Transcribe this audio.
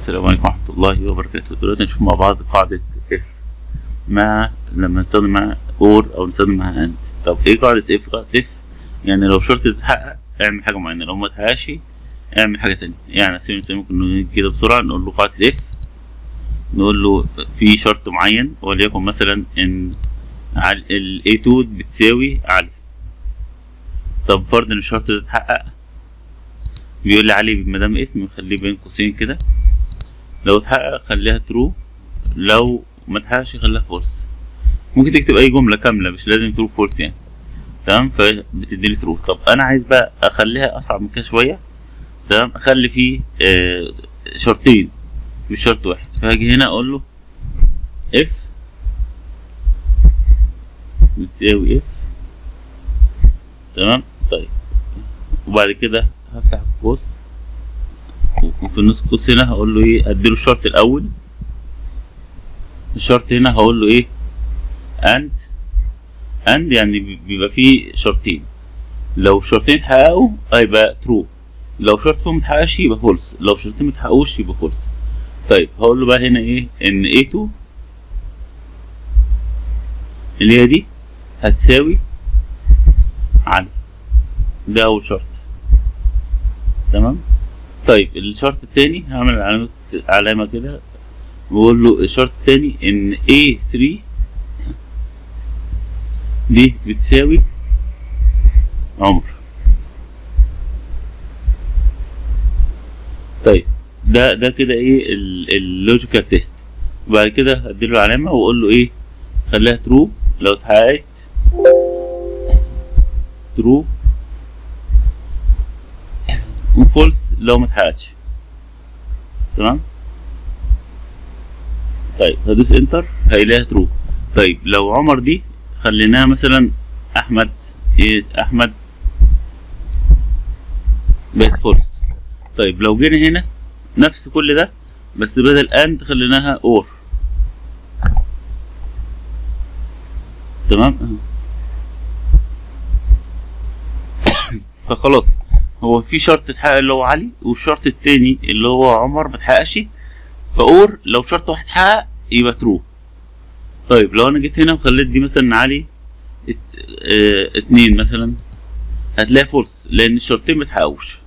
السلام عليكم ورحمة الله وبركاته دلوقتي نشوف مع بعض قاعدة اف مع لما نستخدم معاها اور او نستخدم معاها اند طب ايه قاعدة اف قاعدة اف يعني لو شرط اتحقق اعمل حاجة معينة لو ما اتحققش اعمل حاجة تانية يعني على سبيل المثال ممكن نيجي كده بسرعة نقول له قاعدة اف نقول له في شرط معين وليكن مثلا ان ال A2 بتساوي علي طب فرض ان الشرط ده اتحقق بيقول لي علي مادام اسم خليه بين قوسين كده لو اتحقق خليها ترو لو ما اتحققش خليها فولس ممكن تكتب اي جمله كامله مش لازم ترو فولس يعني تمام فبتدي لي ترو طب انا عايز بقى اخليها اصعب من كده شويه تمام اخلي فيه آه شرطين مش شرط واحد فهاجي هنا اقول له اف بتساوي اف تمام طيب وبعد كده هفتح قوس وفي النص قوس هنا هقول له ايه اديله الشرط الاول الشرط هنا هقول له ايه اند اند يعني بيبقى فيه شرطين لو شرطين اتحققوا هيبقى ترو لو شرط فيهم متحققش يبقى فولس لو شرطين متحققوش يبقى فولس طيب هقول له بقى هنا ايه ان A2 اللي هي دي هتساوي علي ده اول شرط تمام طيب الشرط التاني هعمل علامة علامة كده بقول له الشرط التاني ان A3 دي بتساوي عمر طيب ده ده كده ايه اللوجيكال تيست وبعد كده هديله علامة واقول له ايه خليها ترو لو اتحققت ترو وفولس لو ما اتحققتش تمام طيب هدوس انتر هيلاقيها ترو طيب لو عمر دي خليناها مثلا احمد ايه احمد بقت فولس طيب لو جينا هنا نفس كل ده بس بدل اند خليناها اور تمام فخلاص هو في شرط اتحقق اللي هو علي والشرط التاني اللي هو عمر ما اتحققش فاور لو شرط واحد اتحقق يبقى ترو طيب لو انا جيت هنا وخليت دي مثلا علي ات اه اتنين مثلا هتلاقي فولس لان الشرطين ما اتحققوش